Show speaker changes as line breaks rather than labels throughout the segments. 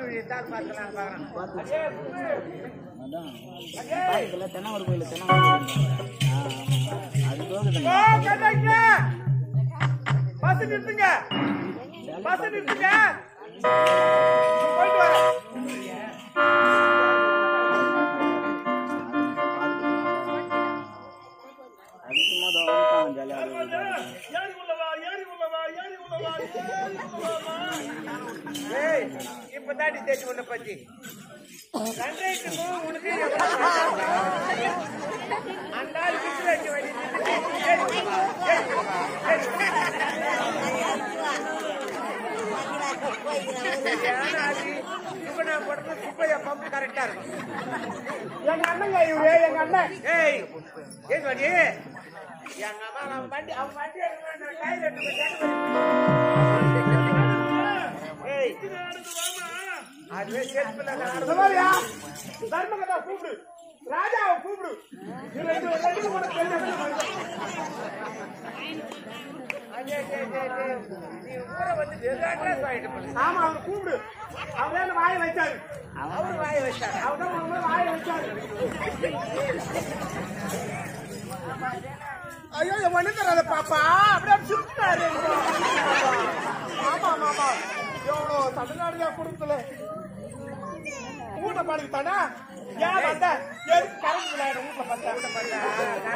விழித்தால் பார்க்கலாம் பார்க்கலாம் அடே, குரு.
அதான்
அடே.
பாக்கல தென்னாவூர் கோயில் தென்னாவூர் கோயில் ஆ, ஆமா. அது போகுது
ஓ, கண்டாக்டர். பஸ் நிறுத்துங்க பஸ் நிறுத்துங்க போயிட்டு வரேன்
அது சும்மா தான் வந்துட்டான் ஜாலியாக
ஏய், இப்பதாண்டி தேடி உன்னை பத்தி கண்ட்ரைட்டுக்கும் உனக்கு எவ்வளவு அந்த ஆள் விசில் அடிச்சு வழி ஏறி உள்ளவா, ஏறி உள்ளவா, ஏறி உள்ளவா. ஏன்னா அது இப்ப நான் போடுறது சுப்பையா பம்பு கரெக்டா இருக்கும் எங்க அண்ணங்க இவரு எங்க அண்ணன் ஏய் ஏன் வண்டி எங்க அம்மா அவன் வண்டி அவன் வண்டி எடுக்கணும் கையில் எடுத்து ஏய் அதுவே செருப்புல சமாளியா தர்மகதா கூப்பிடு ராஜாவை கூப்பிடு இது ரெண்டு ரெண்டு கூட நீ ஊரை வந்து வெறும் ஆயிட்டு போல. ஆமா அவன் கூப்பிடு அவர் தான் வாயை வச்சாரு அவரு வாயை வச்சாரு அவர் தான் உங்க வாயை வச்சாரு ஐயோ என் மண்ணு தராத பாப்பா அப்படியே சுத்தாரு ஆமா ஆமா ஆமா எவ்வளோ தமிழ்நாடு குடும்பத்துல ஊட்ட பாடுத்தானா ஏன் வந்த எதுக்கு கரண்ட் விளையாடு வீட்டுல பார்த்தா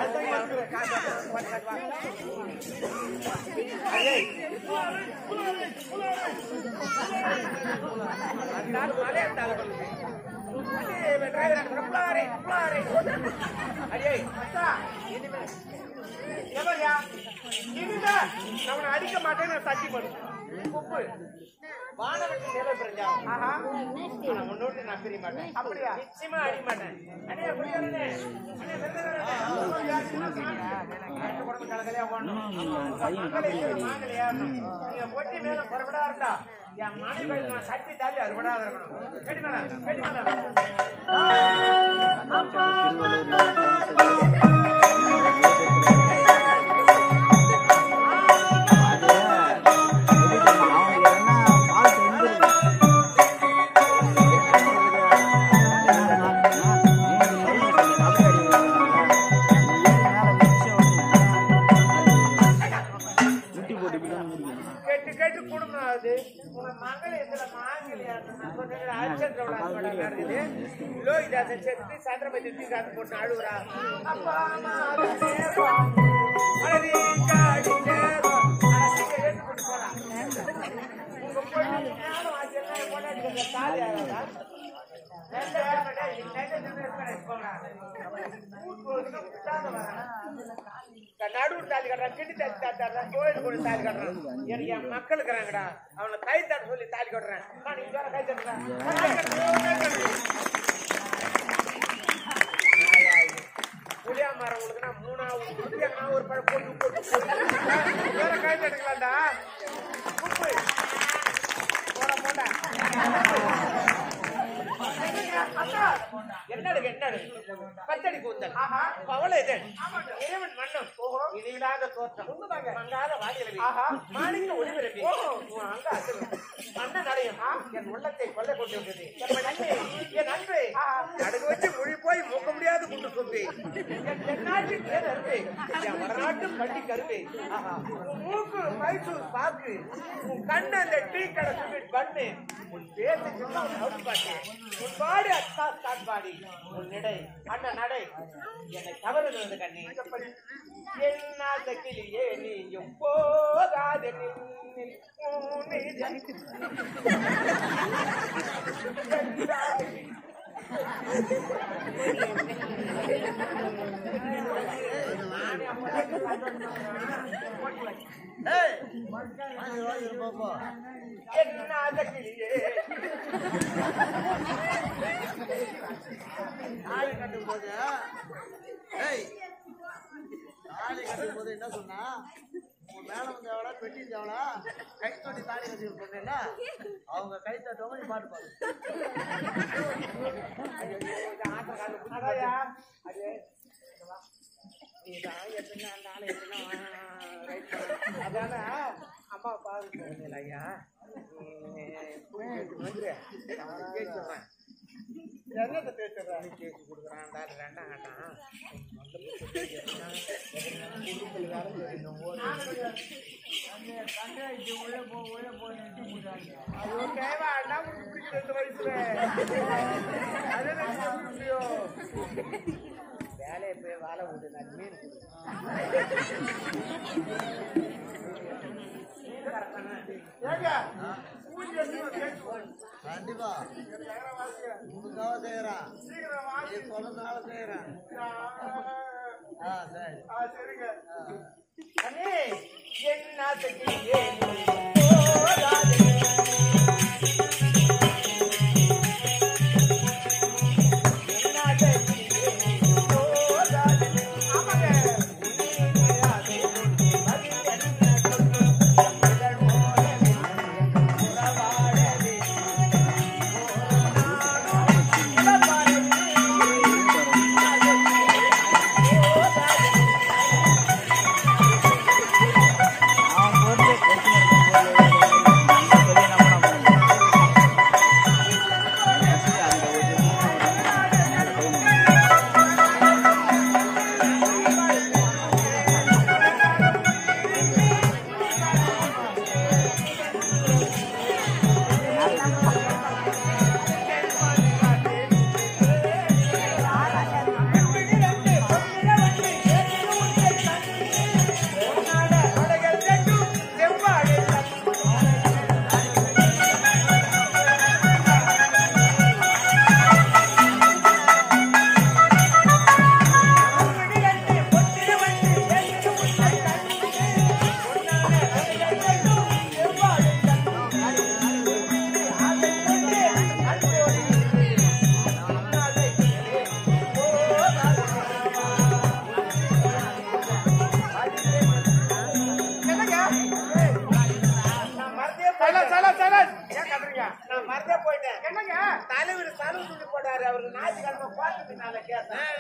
அவனை அடிக்க மாட்டேன்னு நான் தட்டி போடு குப்பு வானவட்டி நிலை பிரிஞ்சாகும் ஆஹா ஆனா முன்னோட்டு நான் பிரிய மாட்டேன் அப்படியா நிச்சயமா அடி மாட்டேன் அடியா புரியாதுனே அடியா கலகலையா போடணும் மக்களை மாங்கலையா நீங்க பொட்டி மேல புறப்படா இருந்தா என் மாணவி நான் சட்டி தாலி அறுபடாத இருக்கணும் கேட்டு மேடம் கேட்டு மேடம்
அவனுக்கு என்ன பால் தெரிஞ்சிருக்கு முட்டி போட்டு இப்படி தான் முடியும்
கேட்டு கேட்டு குடும்பம் அது உங்க மகள் இதுல மாங்கலையா ஆச்சரியோட நடக்குது லோகிதாச செத்து சந்திரபதி தூக்கி காத்து போட்டு அழுகுறா அப்பா அம்மா அது நேரம். அழகு காடி நேரம். அழகு எடுத்து போட்டு போறா. உங்க பொண்ணு ஞானம் ஆச்சுன்னா என் பொண்டாட்டி கொஞ்சம் தாலி ஆகாதா? ரெண்டு பேரும் மட்டும் இன்னைக்கு night ரெண்டு பேரும் இருப்பாங்க, போங்கடா. ஊர் போறதுக்கு விட்டாத வரேன். நடுவுல தாலி கட்டுறான் கிண்டி தாலி தாத்தாடுறான் கோயில் கூட தாலி கட்டுறான் எனக்கு என் மக்கள் இருக்கிறாங்கடா அவனை கை தட்ட சொல்லி தாலி கட்டுறேன் ஆ, நீங்க வேற கை தட்டுறேன் புளியா மரம் உங்களுக்கு மூணாவது கொடுத்து நான் ஒரு பழம் போட்டு போட்டு போட்டு வேற கை தட்டுக்கலாம்டா குப்பு போடா போடா என்னது என்னது பச்சடி கூந்தல் பவள இது இறைவன் மன்னம் இனியில்லாத தோற்றம் மங்காத வாடியலவி மாணிக்க ஒளிபிரப்பி உன் அங்க அசல் மன்ன நடையும் என் உள்ளத்தை கொள்ளை கொண்டு வந்தது என் நன்மை என் அன்பு நடுகு வச்சு மொழி போய் மூக்க முடியாது குண்டு சொம்பி என் தென்னாட்டு தேர் அருமை என் வடநாட்டு பள்ளி கருமை ஆஹா உன் மூக்கு மைசூர் பாக்கு உன் கண்ணு அந்த டீ கடை சுவீட் பண்ணு உன் பேசு சொன்னா அவுட் பாட்டு உன் பாடி அத்தா ஸ்டார்ட் பாடி உன் நடை அண்ணன் நடை என்னை தவறு வந்து கண்ணி என்ன கிளியே நீயும் போகாத நின்னில் உன்னை ஜனித்து என்ன கிளியே
தாலி கட்டும்போது ஏய் தாலி கட்டும்போது என்ன சொன்னா உன் மேல வந்து எவ்வளோ பெட்டி தேவலா கை தொட்டி தாலி கட்டி பண்ணல அவங்க கை தட்டுவாங்க நீ பாட்டு பாடு
அதாயா அது நீதான் எத்தனை அந்த ஆளை எத்தனை ரைட் பண்ண அதான அம்மா பாருங்க ஐயா என்னத்தை பேசுறேன் கேஸ் கொடுக்குறான்டா ரெண்டாம் கட்டான் ஐயோ தேவா அண்ணா உங்களுக்கு பிடிக்கிற இந்த வயசுல அது எனக்கு எப்படி முடியும் வேலையை போய் வேலை விட்டு நான் மீன் ஏங்க பூஜை எப்படி ஒரு கேட்டு போடுங்க.
கண்டிப்பா உனக்காக செய்யறான்
சீக்கிரம் வாங்க.
நீ சொன்னதுனால செய்யறேன் ஆ சரி
ஆ, சரிங்க. அண்ணே, என் நாட்டுக்கு ஏன் போராடுகிறேன்? என் நாட்டுக்கு ஏன் போராடுகிறேன்? ஆமாங்க. உன்னை அறியாதே பதில் என்ன சொல்லும்? இதழ் போலவே உறவாடவே.
அவன் போட்டு பிரச்சனை இருக்கும் போது சொல்லி என்ன பண்ண முடியும் அந்த ஒரு
என்னங்க தலைவர் சலவு துணி போட்டாரு அவருக்கு ஞாயிற்றுக்கிழமை பார்த்து பின்னால கேட்டேன்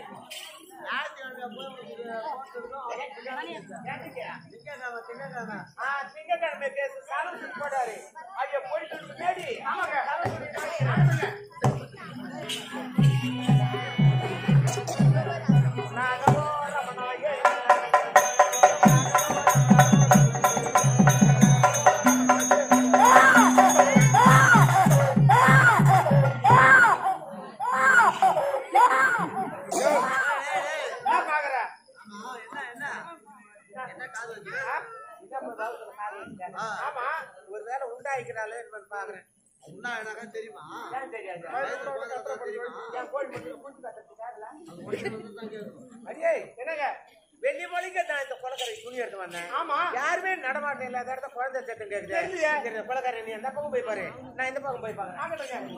ஆ, திங்கட்கிழமை கேஸ் சலவு துணி போட்டாரு ஐயா போயிட்டு முன்னாடி ஆமாங்க சலவு துணி போட்டு நடந்துங்க. நாகமோ ரமணாயே. என்ன பாக்குற?
ஆமா என்ன என்ன என்ன காது வச்சு
ஆ? இதான் இப்ப பாக்குற மாதிரி இருக்கு.
ஆ.
ஆமா ஒருவேளை உண்டாயிக்கிறாளே பாக்குறேன்
உன்னா எனக்கா தெரியுமா
ஏன் தெரியாது
வயசுல போது கத்தா தெரியுமா
என் கோழி மட்டும் குஞ்சு கட்டுறதுக்காகல
அது ஒண்ணு மட்டும் தான் கேட்கணும்
அடியே என்னங்க வெள்ளி மொழிக்கு நான் இந்த குளக்கரை துணி எடுத்து வந்தேன் ஆமா யாருமே நடமாட்டம் இல்லாத இடத்த குழந்தை சத்தம் கேக்குது சரி குளக்கரை நீ எந்த பக்கம் போய் பாரு நான் இந்த பக்கம் போய் பாக்குறேன்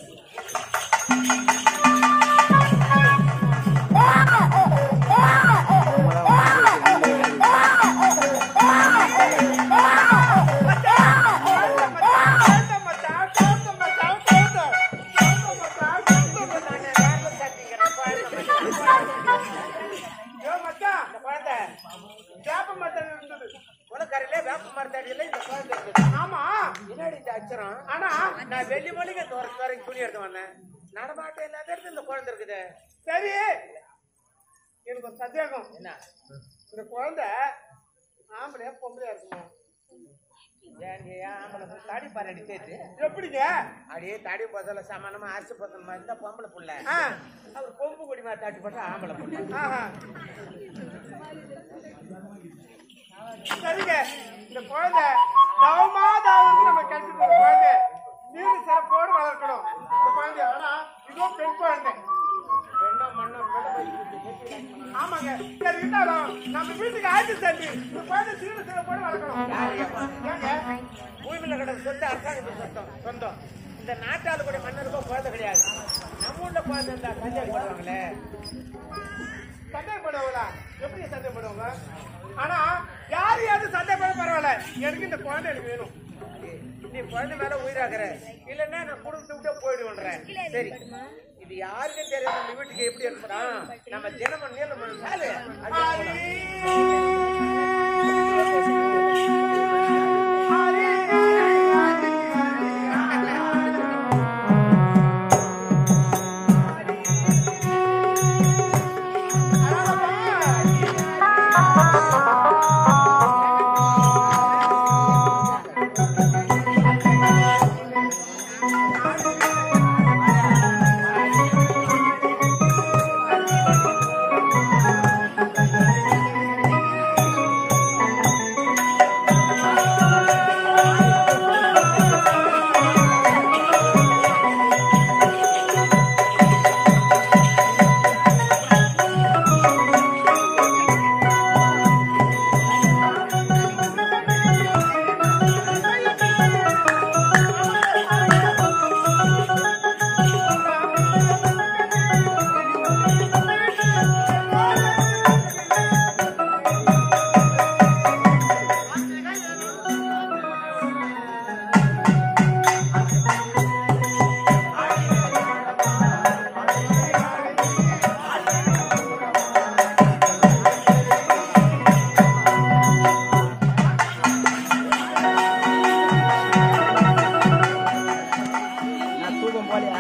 ஆனா நான் வெள்ளி மொழிக்கு தோரத்து வரைக்கும் துணி எடுத்து வந்தேன் நடமாட்டம் இல்லாத இடத்துல இந்த குழந்தை இருக்குது சரி எனக்கு ஒரு சந்தேகம் என்ன இந்த குழந்தை ஆம்பளையா பொம்பளையா இருக்குமா தாடி பாரு அடி சேர்த்து எப்படிங்க அடியே தாடி பத்தல சமானமா அரிசி பத்தல் மாதிரி இருந்தா பொம்பளை புள்ள அவர் கொம்பு கொடி மாதிரி தாட்டி போட்டா ஆம்பளை புள்ள சரிங்க இந்த குழந்தை தவமா தவம் நம்ம கழிச்சு குழந்தை நீர் சிறப்போடு வளர்க்கணும் இந்த குழந்தை ஆனா இதோ பெண் குழந்தை பெண்ணோ மண்ணோ ஆமாங்க சரி இருந்தாலும் நம்ம வீட்டுக்கு ஆட்சி தம்பி இந்த குழந்தை சீர சிறப்போடு வளர்க்கணும் ஏங்க பூமியில கிடந்த சொத்து அரசாங்கத்துக்கு சொந்தம் சொந்தம் இந்த நாட்டாளு கூட மன்னருக்கும் குழந்தை கிடையாது நம்ம ஊர்ல குழந்தை இருந்தா சந்தேகப்படுவாங்களே சந்தேகப்படுவாங்களா எப்படி சந்தேகப்படுவாங்க ஆனா யாரு யாரு சந்தேகப்பட பரவாயில்ல எனக்கு இந்த குழந்தை எனக்கு வேணும் நீ குழந்தை மேல உயிராக்குற இல்லன்னா நான் குடும்பத்தை விட்டு போயிடுவேன்றேன் சரி இது யாருக்கும் தெரியாது நம்ம வீட்டுக்கு எப்படி இருக்கா நம்ம தினமும் நீளம் சாலு ஹரி
நான் தூக்கம் போலையா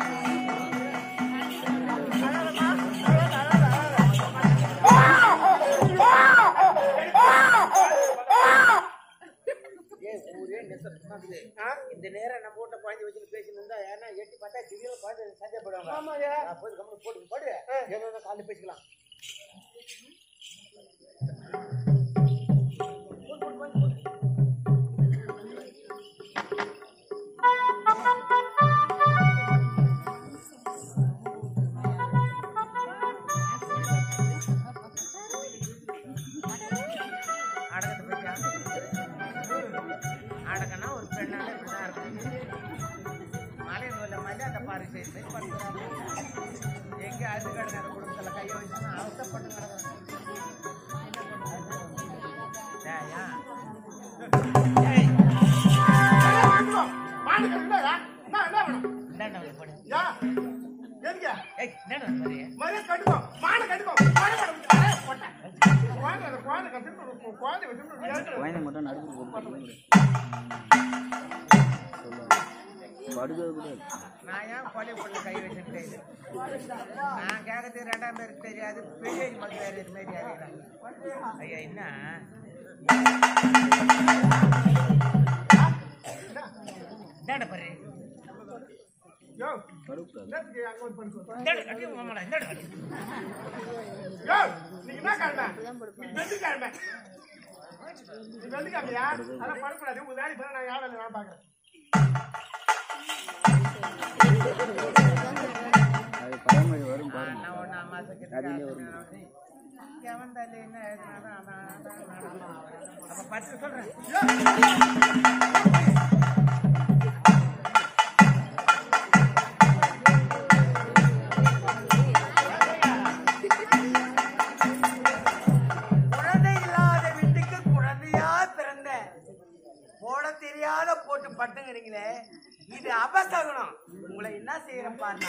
இந்த நேரம் நம்ம வீட்டை குழந்தை வச்சு பேசிட்டு இருந்தா ஏன்னா எட்டி பார்த்தா திடீர்னு குழந்தை சந்தேகப்படுவாங்க நான் போய் கம்மி போட்டு போடு ஏதோ காலையில் பேசிக்கலாம் அடக்கத்தை பற்றியா அடக்கனா ஒரு பெண்ணால இப்படிதான் இருக்கும் மலையில் உள்ள மாதிரி அந்த பாரு செய்து பண்ணுறாங்க எங்க அது கிடக்கிற குடும்பத்துல கையை வச்சு அவசரப்பட்டு கிடக்குறாங்க ஏய்யா. ஏய். இந்தாண்டா வந்து போடு. ஏய், இந்தாண்டா வந்து போடு.
குழந்தை மட்டும் நடுவு படுக்கிறது கூட இல்லை.
நான் ஏன் கொலை பொண்ணு கை வச்சுட்டு இது? நான் கேட்கறது ரெண்டாம் பேருக்கு தெரியாது பெரிய மக்கள் வேறு இது மாதிரி அறியலாம் ஐயா என்ன இந்தாண்ட பாரு
படுக்கூடாது
இந்தாண்ட கட்டி மாமாடா இந்தாண்ட கட்டி
அது பழமொழி வரும் பாருங்க
நான் ஒன்று அம்மா
அதிலே வரும்.
எவன் தள்ளி என்ன எழுதுனாலும் அதான், அதான், அதான். அப்ப பத்து சொல்றேன் குழந்தை இல்லாத வீட்டுக்கு குழந்தையா பிறந்த போட தெரியாத போட்டு பட்டுங்கிறீங்களே இது அபசகுணம் உங்களை என்ன செய்யறேன் பாருங்க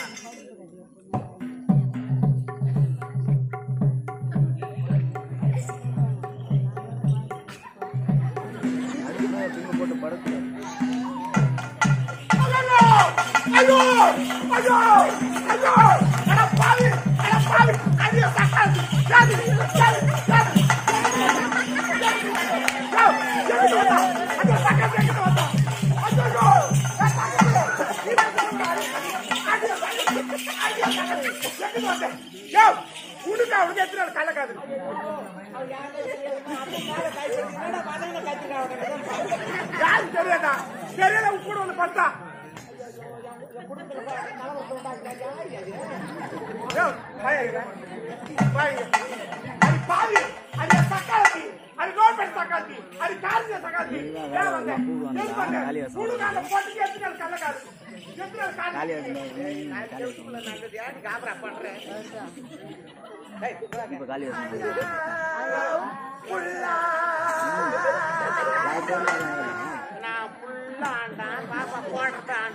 அதுக்கு பின்ன போட்டு படுக்கூடாது
காபரா பண்றேன்
இப்போ காலி வசனம்
புல்லா நான் புல்லாண்டான் பாப்பா போடுறான்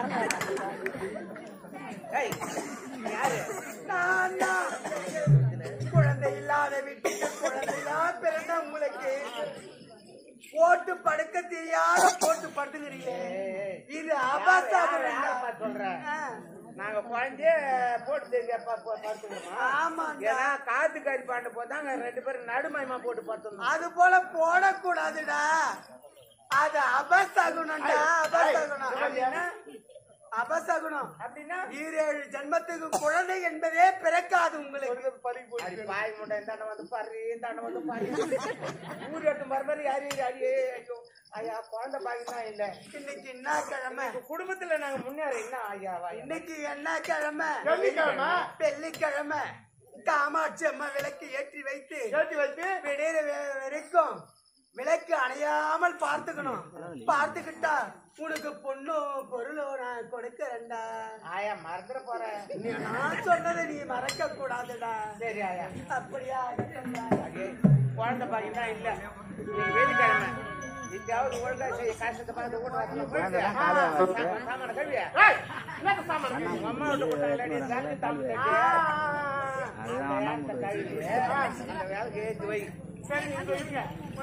ஏய் யாரு நான் தான் குழந்தை இல்லாத வீட்டுக்கு குழந்தையா பிறந்த உங்களுக்கு போட்டு படுக்க தெரியாத போட்டு படுத்துக்கிறீங்களே இது அபசாரம் சொல்றேன் நாங்க குழந்தைய போட்டு தெரியா படுத்துக்கிறோமா ஆமா ஏன்னா காத்து கறி பாண்டு போதாங்க ரெண்டு பேரும் நடுமயமா போட்டு படுத்துருந்தோம் அது போல போடக்கூடாதுடா
அது அபசகுணம்டா அபசகுணம்
அப்படின்னா?
அபசகுணம்
அப்படின்னா
ஈரேழு ஜென்மத்துக்கு குழந்தை என்பதே பிறக்காது உங்களுக்கு
அடி பாய் முட்டை இந்தாண்ட வந்து பாரு இந்தாண்ட வந்து பாரு ஊர் எடுத்து மறுபடி யாரு அடியே ஐயோ ஐயா குழந்தை பாக்கினா இல்ல
இன்னைக்கு என்ன கிழமை
இப்ப குடும்பத்துல நாங்க முன்னேற என்ன ஐயாவா
இன்னைக்கு என்ன கிழமை
வெள்ளிக்கிழமை.
வெள்ளிக்கிழமை காமாட்சி அம்மா விளக்கு ஏற்றி வைத்து
ஏற்றி வைத்து
விடியற வே- வரைக்கும் விளக்கு அணையாமல் பார்த்துக்கணும் பார்த்துக்கிட்டா உனக்கு பொண்ணும் பொருளும் நான் கொடுக்கறேன்டா
ஆயா மறந்துட போறேன்
நீ நான் சொன்னதை நீ மறக்க கூடாதுடா
சரி ஆயா
அப்படியா இருக்கட்டும்டா.
அடே, குழந்தை பாக்கினா இல்ல இன்னைக்கு வெள்ளிக்கிழமை இதாவது ஒழுங்கா செய்ய கஷ்டத்தை பார்த்து கூட வரணும் போயிட்டு. ஆ, சாமான், சாமான கழுவியா? என்னது சாமான் கழுவி? உங்க அம்மா விட்டு போட்டா இல்லாட்டி சாமி தாமி தட்டி. அந்த ஏத்த கழுவி, அந்த வேலைக்கு ஏத்தி வை. சரி, நீங்க இருங்க.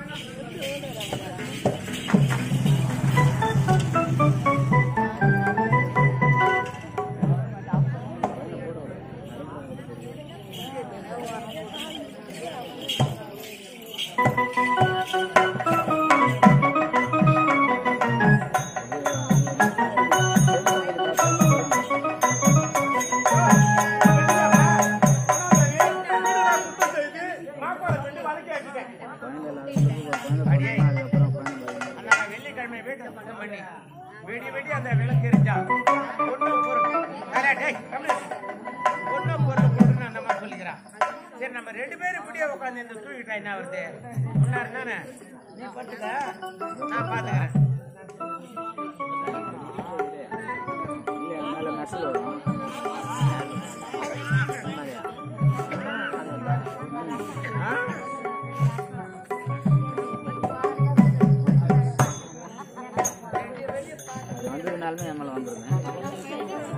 அண்ணா, நான் வெள்ளிக்கிழமை வீட்டுல சுத்தம் பண்ணி வெடி வெடி அந்த விளக்கு எரிஞ்சா ஒன்னும் பொருள் அடே, டேய், கம்முனு இரு. ஒன்னும் பொருள் பொருள்னு அந்த மாதிரி சொல்லிக்கிறான் சரி நம்ம ரெண்டு பேரும் இப்படியே உட்காந்து இந்த தூக்கிட்டா என்ன வருது முன்னாடி தானே நீ பட்டுக்க நான் பாத்துக்கிறேன்
மேல மெசல் வரும் வந்ததுனாலுமே என் மேல வந்துருங்க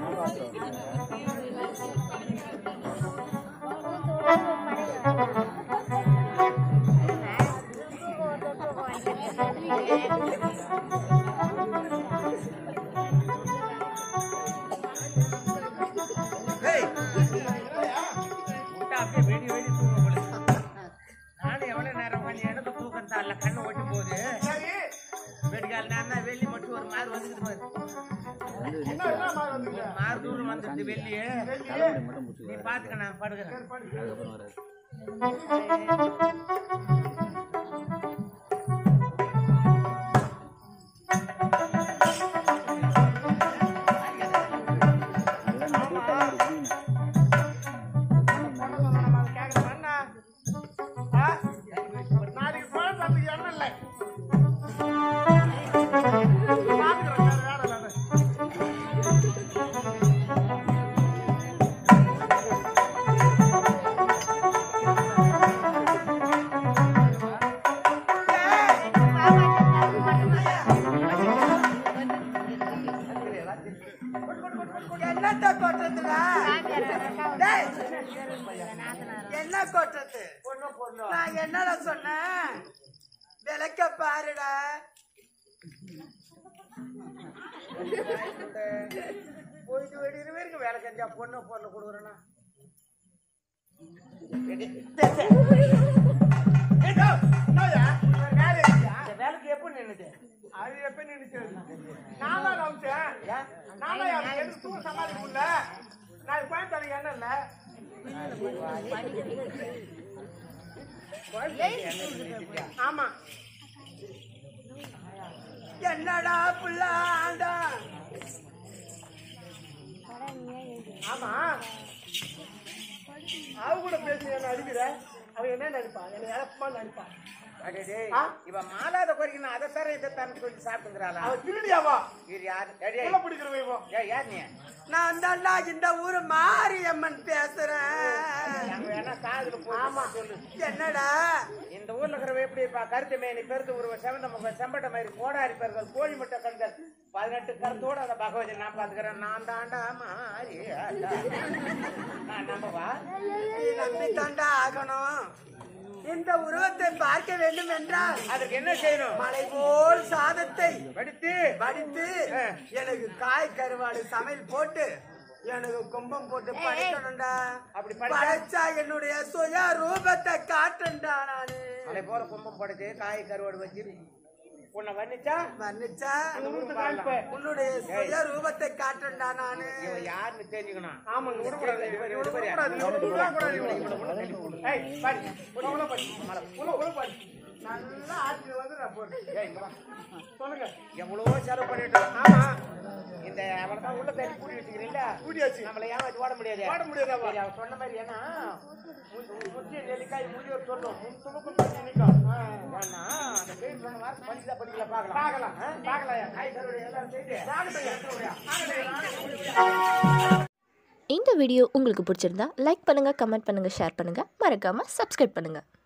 ஏய், விட்டா அப்படியே வெடி வெடி தூங்க போல நானும் எவ்வளவு நேரம் பண்ணி எனக்கு தூக்கம் தான் இல்ல கண்ணு ஒட்டி போகுது வெடிகால் நேரம் வெள்ளி மட்டும் ஒரு மாதிரி வந்துட்டு பாரு ஒரு மாறு தூரம் வந்துட்டு வெள்ளியே
தலைமுடி மட்டும்
நீ
பிடிச்சி
பாத்துக்க நான் படுக்கிறேன்
அதுக்கப்புறம் வராது அதெல்லாம் நடு தலைமுடி green.
நம்ம கேட்கணும் அண்ணா ஆ? ஒரு நாளைக்கு போல தம்பி எண்ணம் இல்லை பாத்துக்கிறேன் வேற வேற இல்லை
என்னத்த கொட்டுறதுல டேய், என்ன கொட்டுறது நான் என்னடா சொன்னேன் விளக்க பாருடா
போயிட்டு வெடிக்கிற வரைக்கும் வேலை செஞ்சா பொண்ணு பொண்ணு கொடுக்குறேன்னா வேலைக்கு எப்போ நின்னுது அது எப்ப நின்னுச்சு நான் தான் நம்பிச்சேன் நான் தான் அவனுக்கு எதுக்கு தூக்க சமாளிக்க முடியல நான் கோயம்புத்தூர் என்ன இல்ல ஆமா
என்னடா புள்ளாண்டா
ஆமா அவ கூட பேசி என்ன அடிக்கிற அவ என்ன நடிப்பா என்ன இழப்பமா நடிப்பா
ஆ?
இவ மாலாத குறைக்கு நான் அதை தர இதை தரேன்னு சொல்லி சாப்பிட்டுங்கிறாளா
அவ திருடியாவா
இது யாரு டேய்,
உள்ள பிடிக்கிறவ இவன்
டேய், யார் நீ
நான் தாண்டா இந்த ஊரு மாரியம்மன் பேசுறேன்
அங்க வேணா காதுல போய் சொல்லு
என்னடா
இந்த ஊர்ல இருக்கிறவ எப்படி இருப்பா கருத்து மேனி பெருத்து உருவ செவந்த முகம் செம்பட்ட மாதிரி கோடாரி பெருக்கள் கோழி முட்டை கண்கள் பதினெட்டு கருத்தோட அந்த பகவதி நான் பாத்துக்கிறேன் நான் தாண்டா மாறி ஆண்டா. நான் நம்பவா
நீ நம்பி தாண்டா ஆகணும் இந்த உருவத்தை பார்க்க வேண்டும் என்றால்
அதுக்கு என்ன செய்யணும்
மலை போல் சாதத்தை
படித்து
வடித்து எனக்கு காய் கருவாடு சமையல் போட்டு எனக்கு கும்பம் போட்டு படைக்கணும்டா
அப்படி படைச்சா-
படைச்சா என்னுடைய சுய ரூபத்தை காட்டுண்டா நானு
அதை போல கும்பம் படைச்சு காய் கருவாடு வச்சு உன்னை வர்ணிச்சா
மன்னிச்சா
அந்த ஊருக்கு காமிப்பேன்.
உன்னுடைய சுய ரூபத்தை காட்டுண்டா நானு
இவன் யாருன்னு தெரிஞ்சுக்கணும்
ஆமாங்க விடக்கூடாது
இவரு,
இவரு
இவரு,
விடக்கூடாது இவரு விடக்கூடாது இவரு.
இவனை உள்ள தள்ளி போடு.
ஏய், பாரு. உள்ள, உள்ள பாரு. உள்ள, உள்ள பாரு. நல்லா ஆட்சி வந்து நான் போறேன்.
ஏய், இங்க வா.
சொல்லுங்க
எவ்வளவோ செலவு பண்ணிட்டோம்
ஆமா
இந்த அவனை தான் உள்ள தள்ளி கூடி வச்சுக்கிறீங்களா
கூடியாச்சு.
நம்மள ஏமாத்தி ஓட முடியாது
ஓட முடியாதாவா?
சரி, அவன் சொன்ன மாதிரி ஏன்னா மு- முற்றிய நெல்லிக்காய் முதியோர் சொல்லும் முன் துணுக்கும் தள்ளி நிற்கும் ஏன்னா அந்த பேர் சொன்ன மாதிரி படிக்கல படிக்கல பார்க்கலாம்
பார்க்கலாம்.
ஆ? பார்க்கலாம் காய் கருவடை எல்லாம் செய்து
இந்த வீடியோ உங்களுக்கு பிடிச்சிருந்தா லைக் பண்ணுங்கள் கமெண்ட் பண்ணுங்கள் ஷேர் பண்ணுங்கள் மறக்காமல் சப்ஸ்கிரைப் பண்ணுங்கள்